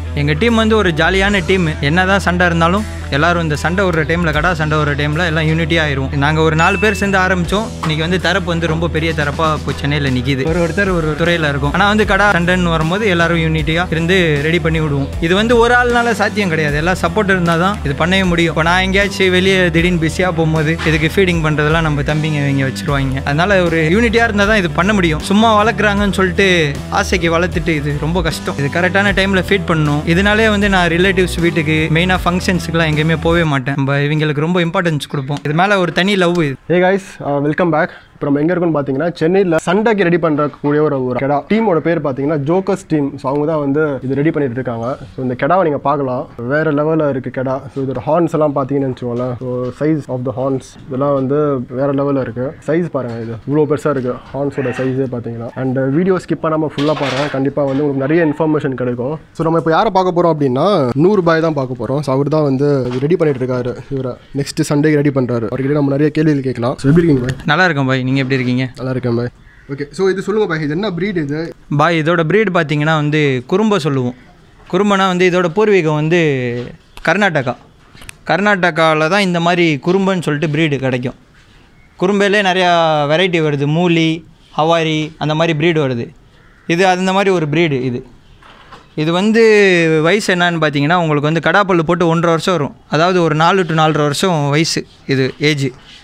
எங்கள் டீம் வந்து ஒரு ஜாலியான டீம் என்ன தான் சண்டை இருந்தாலும் எல்லாரும் இந்த சண்டை விடுற டைமில் கடா சண்டை விடுற டைமில் எல்லாம் யூனிட்டியாக ஆயிரும் நாங்கள் ஒரு நாலு பேர் சேர்ந்து ஆரம்பித்தோம் இன்றைக்கி வந்து தரப்பு வந்து ரொம்ப பெரிய தரப்பாக இப்போ சென்னையில் நிற்கிது ஒரு ஒருத்தர் ஒரு துறையில் இருக்கும் ஆனால் வந்து கடா சண்டைன்னு வரும்போது எல்லாரும் யூனிட்டியாக இருந்து ரெடி பண்ணி விடுவோம் இது வந்து ஒரு ஆள்னால சாத்தியம் கிடையாது எல்லாம் சப்போர்ட் இருந்தால் தான் இது பண்ணவே முடியும் இப்போ நான் எங்கேயாச்சும் வெளியே திடீர்னு பிஸியாக போகும்போது இதுக்கு ஃபீடிங் பண்ணுறதெல்லாம் நம்ம தம்பிங்க இவங்க வச்சிருவாங்க அதனால ஒரு யூனிட்டியாக இருந்தால் தான் இது பண்ண முடியும் சும்மா வளர்க்குறாங்கன்னு சொல்லிட்டு ஆசைக்கு வளர்த்துட்டு இது ரொம்ப கஷ்டம் இது கரெக்டான டைமில் ஃபீட் பண்ணணும் இதனாலே வந்து நான் ரிலேட்டிவ்ஸ் வீட்டுக்கு மெயினாக ஃபங்க்ஷன்ஸுக்குலாம் எங்கேயுமே போகவே மாட்டேன் நம்ம இவங்களுக்கு ரொம்ப இம்பார்ட்டன்ஸ் கொடுப்போம் இது மேலே ஒரு தனி லவ் இது ஏ கைஸ் வெல்கம் பேக் இப்போ நம்ம எங்கே இருக்கோம்னு பார்த்தீங்கன்னா சென்னையில் சண்டைக்கு ரெடி பண்ணுறக்கூடிய ஒரு ஒரு கெடா டீமோட பேர் பார்த்தீங்கன்னா ஜோக்கர்ஸ் டீம் ஸோ அவங்க தான் வந்து இது ரெடி பண்ணிட்டு இருக்காங்க ஸோ இந்த கெடாவை நீங்கள் பார்க்கலாம் வேறு லெவலில் இருக்குது கெடா ஸோ இதோட ஹார்ன்ஸ் எல்லாம் பார்த்தீங்கன்னு வச்சுக்கோங்களேன் so size of the horns இதெல்லாம் வந்து வேறு லெவலில் இருக்குது சைஸ் பாருங்கள் இது இவ்வளோ பெருசாக இருக்குது ஹார்ன்ஸோட சைஸே பார்த்தீங்கன்னா அண்ட் வீடியோ ஸ்கிப் பண்ணாமல் ஃபுல்லாக பாருங்கள் கண்டிப்பாக வந்து உங்களுக்கு நிறைய இன்ஃபர்மேஷன் கிடைக்கும் ஸோ நம்ம இப்போ யாரை பார்க்க போகிறோம் அப்படின்னா நூறு பாய் தான் பார்க்க போகிறோம் ஸோ அவர் தான் வந்து ரெடி பண்ணிட்டு இருக்காரு இவரை நெக்ஸ்ட் சண்டேக்கு ரெடி பண்ணுறாரு அவர்கிட்ட நம்ம நிறைய கேள்விகள் கேட்கலாம் ஸோ எப்படி இருக்கீங்க பாய் நல்லா இருக்கும் பாய் நீங்கள் எப்படி இருக்கீங்க நல்லா இருக்கேன் பாய் ஓகே ஸோ இது சொல்லுங்கள் பாய் இது என்ன ப்ரீட் இது பாய் இதோட ப்ரீட் பார்த்தீங்கன்னா வந்து குறும்ப சொல்லுவோம் குறும்பனா வந்து இதோட பூர்வீகம் வந்து கர்நாடகா கர்நாடகாவில் தான் இந்த மாதிரி குறும்பன்னு சொல்லிட்டு ப்ரீடு கிடைக்கும் குறும்பையிலே நிறையா வெரைட்டி வருது மூலி ஹவாரி அந்த மாதிரி ப்ரீடு வருது இது அந்த மாதிரி ஒரு ப்ரீடு இது இது வந்து வயசு என்னன்னு பார்த்தீங்கன்னா உங்களுக்கு வந்து கடாப்பல்லு போட்டு ஒன்றரை வருஷம் வரும் அதாவது ஒரு நாலு டு நாலரை வருஷம் வயசு இது ஏஜ்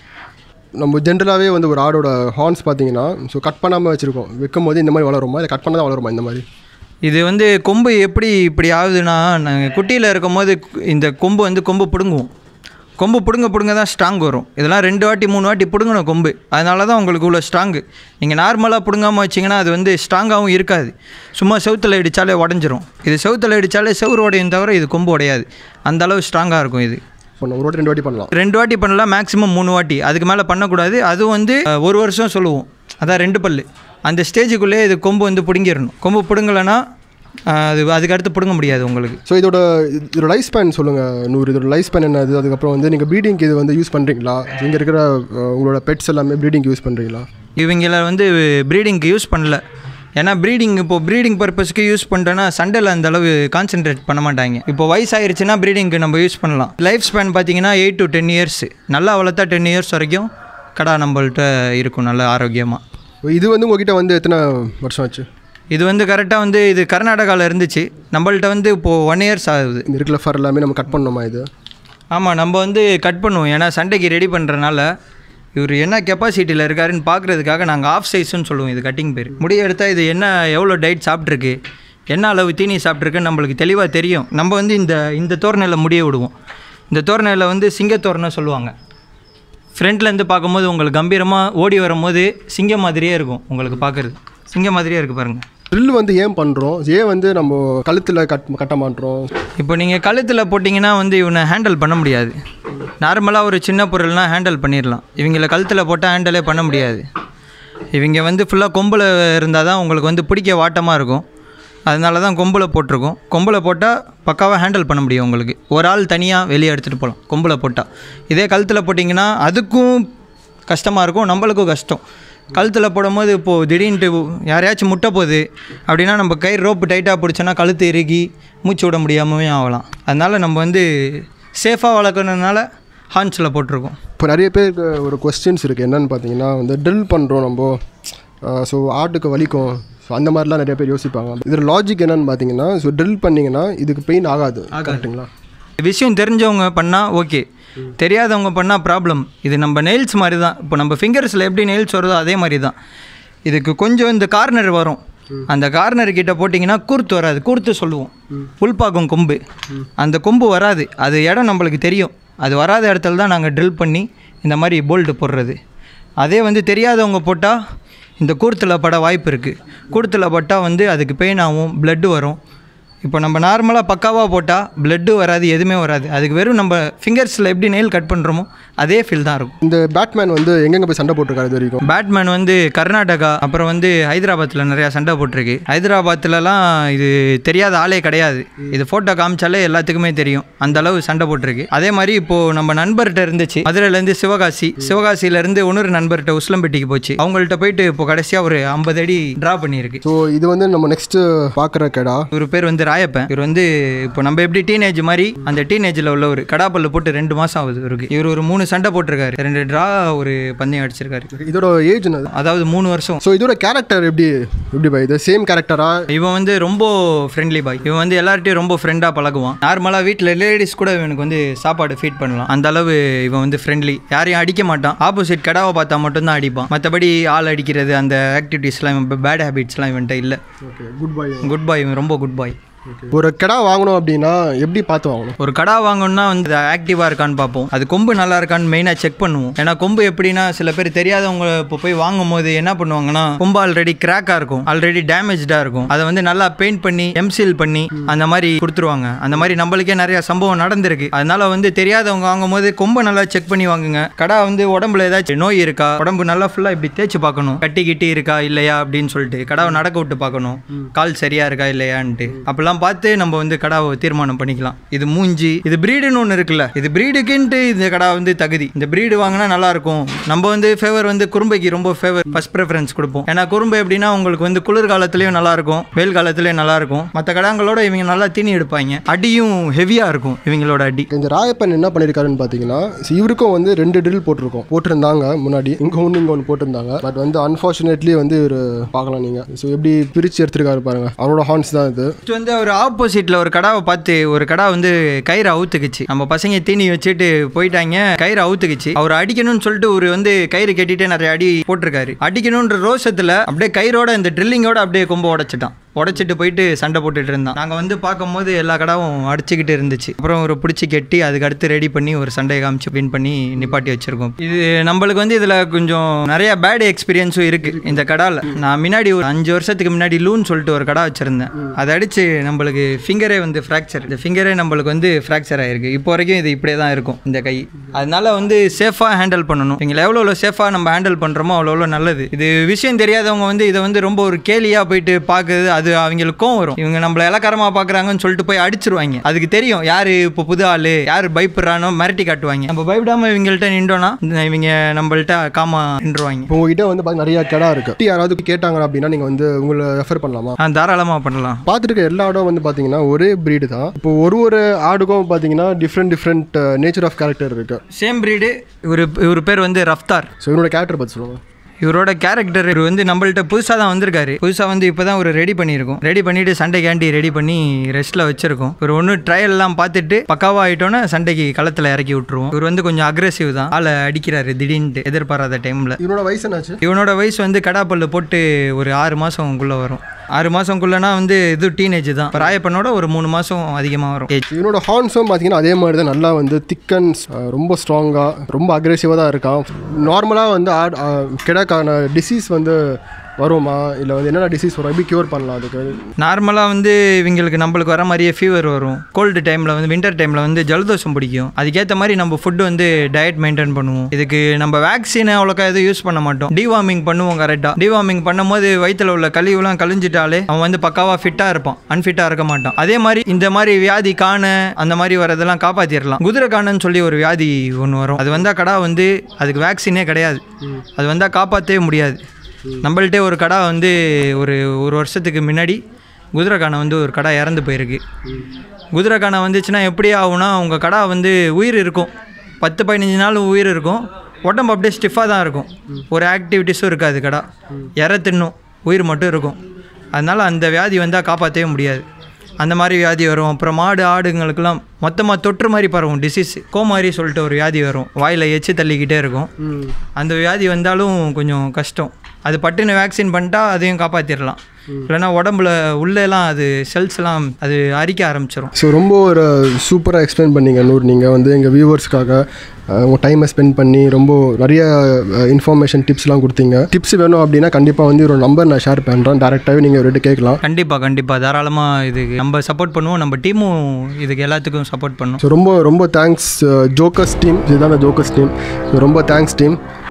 நம்ம ஜென்ரலாகவே வந்து ஒரு ஆடோட ஹார்ன்ஸ் பார்த்தீங்கன்னா ஸோ கட் பண்ணாமல் வச்சுருக்கோம் வைக்கும் போது இந்த மாதிரி வளருமா இல்லை கட் பண்ண தான் வளருமா இந்த மாதிரி இது வந்து கொம்பு எப்படி இப்படி ஆகுதுன்னா நாங்கள் குட்டியில் இருக்கும்போது இந்த கொம்பு வந்து கொம்பு பிடுங்குவோம் கொம்பு பிடுங்க பிடுங்க தான் ஸ்ட்ராங் வரும் இதெல்லாம் ரெண்டு வாட்டி மூணு வாட்டி பிடுங்கணும் கொம்பு அதனால தான் உங்களுக்கு இவ்வளோ ஸ்ட்ராங்கு நீங்கள் நார்மலாக பிடுங்காமல் வச்சிங்கன்னா அது வந்து ஸ்ட்ராங்காகவும் இருக்காது சும்மா செவுத்தில் இடித்தாலே உடஞ்சிரும் இது செவுத்தில் இடித்தாலே செவுறு உடையும் தவிர இது கொம்பு உடையாது அந்த அளவு ஸ்ட்ராங்காக இருக்கும் இது பண்ண ஒரு வாட்டி ரெண்டு வாட்டி பண்ணலாம் ரெண்டு வாட்டி பண்ணலாம் மேக்ஸிமம் மூணு வாட்டி அதுக்கு மேலே பண்ணக்கூடாது அது வந்து அஹ், ஒரு வருஷம் சொல்லுவோம் அதான் ரெண்டு பல்லு அந்த ஸ்டேஜுக்குள்ளே இது கொம்பு வந்து பிடுங்கிடணும் கொம்பு பிடுங்கலைன்னா அஹ், அது அதுக்கு அடுத்து பிடுங்க முடியாது உங்களுக்கு ஸோ இதோட இதோட லைஃப் ஸ்பேன் சொல்லுங்கள் நூறு இதோட லைஃப் ஸ்பேன் என்னது அதுக்கப்புறம் வந்து நீங்கள் ப்ரீடிங்க்கு இது வந்து யூஸ் பண்ணுறீங்களா இங்கே இருக்கிற அஹ், உங்களோட பெட்ஸ் எல்லாமே ப்ரீடிங்க்கு யூஸ் பண்ணுறீங்களா இவங்கள வந்து ப்ரீடிங்க்கு யூஸ் பண்ணல ஏன்னா ப்ரீடிங் இப்போ ப்ரீடிங் பர்பஸ்க்கு யூஸ் பண்ணிட்டோன்னா சண்டையில் அந்த அளவு கான்சென்ட்ரேட் பண்ண மாட்டாங்க இப்போ வயசாயிருச்சுன்னா ப்ரீடிங்க்கு நம்ம யூஸ் பண்ணலாம் லைஃப் ஸ்பேன் பார்த்தீங்கன்னா எயிட் டு டென் இயர்ஸ் நல்லா வளர்த்தா டென் இயர்ஸ் வரைக்கும் கடா நம்மள்ட்ட இருக்கும் நல்ல ஆரோக்கியமாக இது வந்து உங்ககிட்ட வந்து எத்தனை வருஷம் ஆச்சு இது வந்து கரெக்டாக வந்து இது கர்நாடகாவில் இருந்துச்சு நம்மள்ட்ட வந்து இப்போது ஒன் இயர்ஸ் ஆகுது இந்த இருக்கிற ஃபர் எல்லாமே நம்ம கட் பண்ணணுமா இது ஆமாம் நம்ம வந்து கட் பண்ணுவோம் ஏன்னா சண்டைக்கு ரெடி பண்ணுறனால இவர் என்ன கெப்பாசிட்டியில் இருக்காருன்னு பார்க்குறதுக்காக நாங்கள் ஆஃப் சைஸ்னு சொல்லுவோம் இது கட்டிங் பேர் முடிய எடுத்தால் இது என்ன எவ்வளோ டயட் சாப்பிட்ருக்கு என்ன அளவு தீனி சாப்பிட்ருக்குன்னு நம்மளுக்கு தெளிவாக தெரியும் நம்ம வந்து இந்த இந்த தோரணையில் முடிய விடுவோம் இந்த தோரணையில் வந்து சிங்கத்தோரணை சொல்லுவாங்க ஃப்ரண்ட்லேருந்து பார்க்கும்போது உங்களுக்கு கம்பீரமாக ஓடி வரும்போது சிங்கம் மாதிரியே இருக்கும் உங்களுக்கு பார்க்குறது சிங்கம் மாதிரியே இருக்குது பாருங்கள் ட்ரில் வந்து ஏன் பண்ணுறோம் ஏன் வந்து நம்ம கழுத்தில் கட் கட்ட மாட்டோம் இப்போ நீங்கள் கழுத்தில் போட்டிங்கன்னா வந்து இவனை ஹேண்டில் பண்ண முடியாது நார்மலாக ஒரு சின்ன பொருள்னால் ஹேண்டில் பண்ணிடலாம் இவங்கள கழுத்தில் போட்டால் ஹேண்டிலே பண்ண முடியாது இவங்க வந்து ஃபுல்லாக கொம்பில் இருந்தால் தான் உங்களுக்கு வந்து பிடிக்க வாட்டமாக இருக்கும் அதனால தான் கொம்பில் போட்டிருக்கோம் கொம்பில் போட்டால் பக்காவாக ஹேண்டில் பண்ண முடியும் உங்களுக்கு ஒரு ஆள் தனியாக வெளியே எடுத்துகிட்டு போகலாம் கொம்பில் போட்டால் இதே கழுத்தில் போட்டிங்கன்னா அதுக்கும் கஷ்டமாக இருக்கும் நம்மளுக்கும் கஷ்டம் கழுத்தில் போடும்போது இப்போது திடீர்னுட்டு யாரையாச்சும் முட்டை போகுது அப்படின்னா நம்ம கை ரோப்பு டைட்டாக பிடிச்சோன்னா கழுத்து இறுகி மூச்சு விட முடியாமவே ஆகலாம் அதனால் நம்ம வந்து சேஃபாக வளர்க்கணுனால ஹான்ஸில் போட்டிருக்கோம் இப்போ நிறைய பேருக்கு ஒரு கொஸ்டின்ஸ் இருக்குது என்னென்னு பார்த்தீங்கன்னா வந்து ட்ரில் பண்ணுறோம் நம்ம ஸோ ஆட்டுக்கு வலிக்கும் ஸோ அந்த மாதிரிலாம் நிறைய பேர் யோசிப்பாங்க இதில் லாஜிக் என்னன்னு பார்த்தீங்கன்னா ஸோ ட்ரில் பண்ணிங்கன்னா இதுக்கு பெயின் ஆகாது கரெக்டுங்களா விஷயம் தெரிஞ்சவங்க பண்ணால் ஓகே தெரியாதவங்க பண்ணால் ப்ராப்ளம் இது நம்ம நெயில்ஸ் மாதிரி தான் இப்போ நம்ம ஃபிங்கர்ஸில் எப்படி நெயில்ஸ் வருதோ அதே மாதிரி தான் இதுக்கு கொஞ்சம் இந்த கார்னர் வரும் அந்த கார்னர் கிட்ட போட்டிங்கன்னா கூர்த்து வராது கூர்த்து சொல்லுவோம் உள்பாக்கும் கொம்பு அந்த கொம்பு வராது அது இடம் நம்மளுக்கு தெரியும் அது வராத இடத்துல தான் நாங்கள் ட்ரில் பண்ணி இந்த மாதிரி போல்ட்டு போடுறது அதே வந்து தெரியாதவங்க போட்டால் இந்த கூர்த்தில் பட வாய்ப்பு இருக்குது கூர்த்தில் பட்டால் வந்து அதுக்கு பெயின் ஆகும் blood வரும் இப்போ நம்ம நார்மலாக பக்காவாக போட்டால் பிளட்டு வராது எதுவுமே வராது அதுக்கு வெறும் நம்ம ஃபிங்கர்ஸில் எப்படி நெயில் கட் பண்ணுறோமோ அதே ஃபீல் தான் இருக்கும் இந்த பேட்மேன் வந்து எங்கெங்க போய் சண்டை போட்டிருக்காரு இது வரைக்கும் பேட்மேன் வந்து கர்நாடகா அப்புறம் வந்து ஹைதராபாத்தில் நிறையா சண்டை போட்டிருக்கு ஹைதராபாத்லலாம் இது தெரியாத ஆளே கிடையாது இது ஃபோட்டோ காமிச்சாலே எல்லாத்துக்குமே தெரியும் அந்த அளவு சண்டை போட்டிருக்கு அதே மாதிரி இப்போது நம்ம நண்பர்கிட்ட இருந்துச்சு மதுரையிலேருந்து சிவகாசி சிவகாசியிலேருந்து இன்னொரு நண்பர்கிட்ட உஸ்லம்பட்டிக்கு போச்சு அவங்கள்ட்ட போயிட்டு இப்போ கடைசியாக ஒரு ஐம்பது அடி ட்ரா பண்ணியிருக்கு ஸோ இது வந்து நம்ம நெக்ஸ்ட் பார்க்குற கடா இவர் பேர் வந்து ராயப்பன் இவர் வந்து இப்போ நம்ம எப்படி டீனேஜ் மாதிரி அந்த டீனேஜில் உள்ளவர் கடாப்பல்ல போட்டு ரெண்டு மாதம் ஆகுது இவருக்கு இவர் ஒரு மூணு சண்டை போட்டிருக்காரு ரெண்டு ட்ரா ஒரு பந்தயம் அடிச்சிருக்காரு இதோட ஏஜ் என்னது அதாவது மூணு வருஷம் ஸோ இதோட கேரக்டர் எப்படி எப்படி பை இது சேம் கேரக்டரா இவன் வந்து ரொம்ப ஃப்ரெண்ட்லி பாய் இவன் வந்து எல்லார்ட்டையும் ரொம்ப ஃப்ரெண்டாக பழகுவான் நார்மலாக வீட்டில் லேடிஸ் கூட இவனுக்கு வந்து சாப்பாடு ஃபீட் பண்ணலாம் அந்த அளவு இவன் வந்து ஃப்ரெண்ட்லி யாரையும் அடிக்க மாட்டான் ஆப்போசிட் கடாவை பார்த்தா மட்டும்தான் அடிப்பான் மற்றபடி ஆள் அடிக்கிறது அந்த ஆக்டிவிட்டீஸ்லாம் இவன் பேட் ஹேபிட்ஸ்லாம் இவன்ட்ட இல்லை okay good bye good boy இவன் ரொம்ப குட் பாய் ஒரு கடா வாங்கணும் அப்படின்னா எப்படி பார்த்து வாங்கணும் ஒரு கடா வாங்கணும்னா வந்து ஆக்டிவாக இருக்கான்னு பார்ப்போம் அது கொம்பு நல்லா இருக்கான்னு மெயினாக செக் பண்ணுவோம் ஏன்னா கொம்பு எப்படின்னா சில பேர் தெரியாதவங்க இப்போ போய் வாங்கும் போது என்ன பண்ணுவாங்கன்னா கொம்பு ஆல்ரெடி கிராக்காக இருக்கும் ஆல்ரெடி டேமேஜாக இருக்கும் அதை வந்து நல்லா பெயிண்ட் பண்ணி எம்சீல் பண்ணி அந்த மாதிரி கொடுத்துருவாங்க அந்த மாதிரி நம்மளுக்கே நிறைய சம்பவம் நடந்திருக்கு அதனால வந்து தெரியாதவங்க வாங்கும் போது கொம்பை நல்லா செக் பண்ணி வாங்குங்க கடா வந்து உடம்புல ஏதாச்சும் நோய் இருக்கா உடம்பு நல்லா ஃபுல்லாக இப்படி தேய்ச்சி பார்க்கணும் கட்டி கிட்டி இருக்கா இல்லையா அப்படின்னு சொல்லிட்டு கடாவை நடக்க விட்டு பார்க்கணும் கால் சரியா இருக்கா இல்லையான்ட்டு அப்பெல்லாம் பார்த்து நம்ம வந்து கடாவை தீர்மானம் பண்ணிக்கலாம் இது மூஞ்சி இது பிரீடுன்னு ஒன்று இருக்குல்ல இது பிரீடுக்குன்ட்டு இந்த கடா வந்து தகுதி இந்த பிரீடு வாங்கினா நல்லா இருக்கும் நம்ம வந்து ஃபேவர் வந்து குறும்பைக்கு ரொம்ப ஃபேவர் ஃபர்ஸ்ட் ப்ரிஃபரன்ஸ் கொடுப்போம் ஏன்னா குறும்பை எப்படின்னா உங்களுக்கு வந்து குளிர் காலத்துலேயும் நல்லா இருக்கும் வெயில் காலத்துலேயும் நல்லா இருக்கும் மற்ற கடாங்களோட இவங்க நல்லா தீனி எடுப்பாங்க அடியும் ஹெவியாக இருக்கும் இவங்களோட அடி இந்த ராயப்பன் என்ன பண்ணியிருக்காருன்னு பார்த்தீங்கன்னா இவருக்கும் வந்து ரெண்டு ட்ரில் போட்டிருக்கோம் போட்டிருந்தாங்க முன்னாடி இங்கே ஒன்று இங்கே ஒன்று போட்டிருந்தாங்க பட் வந்து அன்ஃபார்ச்சுனேட்லி வந்து இவர் பார்க்கலாம் நீங்கள் ஸோ எப்படி பிரித்து எடுத்திருக்காரு பாருங்க அவரோட ஹார்ன்ஸ் தான் இது ஃபர்ஸ்ட் வந்து அவர் ஆப்போசிட்டில் ஒரு கடாவை பார்த்து ஒரு கடா வந்து கயிறு அவுத்துக்குச்சு நம்ம பசங்க தீனி வச்சுட்டு போயிட்டாங்க கயிறு அவுத்துக்குச்சு அவர் அடிக்கணும்னு சொல்லிட்டு ஒரு வந்து கயிறு கட்டிட்டு நிறைய அடி போட்டிருக்காரு அடிக்கணுன்ற ரோஷத்தில் அப்படியே கயிறோட இந்த ட்ரில்லிங்கோட அப்படியே கொம்ப உடைச்சிட்டான் உடைச்சிட்டு போயிட்டு சண்டை போட்டுட்டு இருந்தான் நாங்கள் வந்து பார்க்கும்போது எல்லா கடாவும் அடிச்சுக்கிட்டு இருந்துச்சு அப்புறம் ஒரு பிடிச்சி கெட்டி அதுக்கு அடுத்து ரெடி பண்ணி ஒரு சண்டையை காமிச்சு வின் பண்ணி நிப்பாட்டி வச்சிருக்கோம் இது நம்மளுக்கு வந்து இதில் கொஞ்சம் நிறைய பேட் எக்ஸ்பீரியன்ஸும் இருக்குது இந்த கடாவில் நான் முன்னாடி ஒரு அஞ்சு வருஷத்துக்கு முன்னாடி லூன்னு சொல்லிட்டு ஒரு கடா வச்சுருந்தேன் அதை அடித்து நம்மளுக்கு ஃபிங்கரே வந்து ஃப்ராக்சர் இந்த ஃபிங்கரே நம்மளுக்கு வந்து ஃப்ராக்சர் ஆயிருக்கு இப்போ வரைக்கும் இது இப்படியே தான் இருக்கும் இந்த கை அதனால வந்து சேஃபாக ஹேண்டில் பண்ணணும் இங்கே எவ்வளோ எவ்வளோ சேஃபாக நம்ம ஹேண்டில் பண்ணுறோமோ அவ்வளோ எவ்வளோ நல்லது இது விஷயம் தெரியாதவங்க வந்து இதை வந்து ரொம்ப ஒரு கேலியாக போயிட்டு பார்க்குறது அது அவங்களுக்கும் வரும் இவங்க நம்மள இலக்காரமாக பார்க்குறாங்கன்னு சொல்லிட்டு போய் அடிச்சிருவாங்க அதுக்கு தெரியும் யார் இப்போ புது ஆள் யார் பயப்படுறானோ மிரட்டி காட்டுவாங்க நம்ம பயப்படாமல் இவங்கள்ட்ட நின்றோன்னா இந்த இவங்க நம்மள்ட்ட காமா நின்றுவாங்க இப்போ உங்ககிட்ட வந்து பார்த்தா நிறைய கடா இருக்கு யாராவது கேட்டாங்க அப்படின்னா நீங்கள் வந்து உங்களை ரெஃபர் பண்ணலாமா ஆ தாராளமாக பண்ணலாம் பார்த்துட்டு இருக்க எல்லா ஆடும் வந்து பார்த்தீங்கன்னா ஒரே breed தான் இப்போ ஒரு ஒரு ஆடுக்கும் பார்த்தீங்கன்னா different different nature of character இருக்கு சேம் பிரீடு இவர் இவர் பேர் வந்து ரஃப்தார் ஸோ இவரோட கேரக்டர் பற்றி சொல்லுவாங்க இவரோட கேரக்டர் இவர் வந்து நம்மள்ட்ட புதுசாக தான் வந்திருக்காரு புதுசாக வந்து இப்போ தான் ஒரு ரெடி பண்ணியிருக்கோம் ரெடி பண்ணிட்டு சண்டை கேண்டி ரெடி பண்ணி ரெஸ்ட்டில் வச்சிருக்கோம் ஒரு ஒன்று ட்ரையல்லாம் பார்த்துட்டு பக்காவாக ஆகிட்டோன்னே சண்டைக்கு களத்தில் இறக்கி விட்டுருவோம் இவர் வந்து கொஞ்சம் அக்ரெசிவ் தான் ஆளை அடிக்கிறாரு திடீர்னு எதிர்பாராத டைமில் இவரோட வயசு என்னாச்சு இவனோட வயசு வந்து கடாப்பல்லு போட்டு ஒரு ஆறு மாதம்குள்ளே வரும் ஆறு மாதம்குள்ளனா வந்து இது டீனேஜ் தான் இப்ப ராயப்பனோட ஒரு மூணு மாதம் அதிகமாக வரும் ஏஜ் இவனோட ஹார்ன்ஸும் பார்த்தீங்கன்னா அதே மாதிரி தான் நல்லா வந்து திக்கன்ஸ் ரொம்ப ஸ்ட்ராங்காக ரொம்ப அக்ரெசிவாக தான் இருக்கான் நார்மலாக வந்து ஆட் கிடக்கான டிசீஸ் வந்து வருமா இல்லை வந்து என்னென்ன டிசீஸ் வரும் எப்படி க்யூர் பண்ணலாம் அதுக்கு நார்மலாக வந்து இவங்களுக்கு நம்மளுக்கு வர மாதிரியே ஃபீவர் வரும் கோல்டு டைமில் வந்து வின்டர் டைமில் வந்து ஜலதோஷம் பிடிக்கும் அதுக்கேற்ற மாதிரி நம்ம ஃபுட்டு வந்து டயட் மெயின்டைன் பண்ணுவோம் இதுக்கு நம்ம வேக்சின் அவ்வளோக்கா எதுவும் யூஸ் பண்ண மாட்டோம் டிவார்மிங் பண்ணுவோம் கரெக்டாக டிவார்மிங் பண்ணும்போது வயிற்றில் உள்ள கழிவுலாம் கழிஞ்சிட்டாலே அவன் வந்து பக்காவாக ஃபிட்டாக இருப்பான் அன்ஃபிட்டாக இருக்க மாட்டான் அதே மாதிரி இந்த மாதிரி வியாதி காண அந்த மாதிரி வரதெல்லாம் காப்பாற்றிடலாம் குதிரை காணன்னு சொல்லி ஒரு வியாதி ஒன்று வரும் அது வந்தால் கடா வந்து அதுக்கு வேக்சினே கிடையாது அது வந்தால் காப்பாற்றவே முடியாது நம்மள்ட்டே ஒரு கடா வந்து ஒரு ஒரு வருஷத்துக்கு முன்னாடி குதிரைக்கானை வந்து ஒரு கடா இறந்து போயிருக்கு குதிரைக்கானை வந்துச்சுன்னா எப்படி ஆகும்னா உங்கள் கடா வந்து உயிர் இருக்கும் பத்து பதினஞ்சு நாள் உயிர் இருக்கும் உடம்பு அப்படியே ஸ்டிஃபாக தான் இருக்கும் ஒரு ஆக்டிவிட்டீஸும் இருக்காது கடா இற தின்னும் உயிர் மட்டும் இருக்கும் அதனால் அந்த வியாதி வந்தால் காப்பாற்றவே முடியாது அந்த மாதிரி வியாதி வரும் அப்புறம் மாடு ஆடுங்களுக்கெல்லாம் மொத்தமாக தொற்று மாதிரி பரவும் டிசீஸ் கோமாரி சொல்லிட்டு ஒரு வியாதி வரும் வாயில் எச்சு தள்ளிக்கிட்டே இருக்கும் அந்த வியாதி வந்தாலும் கொஞ்சம் கஷ்டம் அது பட்டுன்னு வேக்சின் பண்ணிட்டா அதையும் காப்பாற்றிடலாம் இல்லைன்னா உடம்புல உள்ளேலாம் அது செல்ஸ்லாம் அது அரிக்க ஆரம்பிச்சிடும் ஸோ ரொம்ப ஒரு சூப்பராக எக்ஸ்பிளைன் பண்ணீங்க நூர் நீங்கள் வந்து எங்கள் வியூவர்ஸ்க்காக உங்கள் டைமை ஸ்பெண்ட் பண்ணி ரொம்ப நிறைய இன்ஃபர்மேஷன் டிப்ஸ்லாம் கொடுத்தீங்க டிப்ஸ் வேணும் அப்படின்னா கண்டிப்பாக வந்து ஒரு நம்பர் நான் ஷேர் பண்ணுறேன் டேரெக்டாகவே நீங்கள் ரெட்டு கேட்கலாம் கண்டிப்பாக கண்டிப்பாக தாராளமாக இதுக்கு நம்ம சப்போர்ட் பண்ணுவோம் நம்ம டீமும் இதுக்கு எல்லாத்துக்கும் சப்போர்ட் பண்ணும் ஸோ ரொம்ப ரொம்ப தேங்க்ஸ் ஜோக்கர்ஸ் டீம் இதுதான் ஜோக்கர்ஸ் டீம் ஸோ ரொம்ப தேங்க்ஸ் டீம்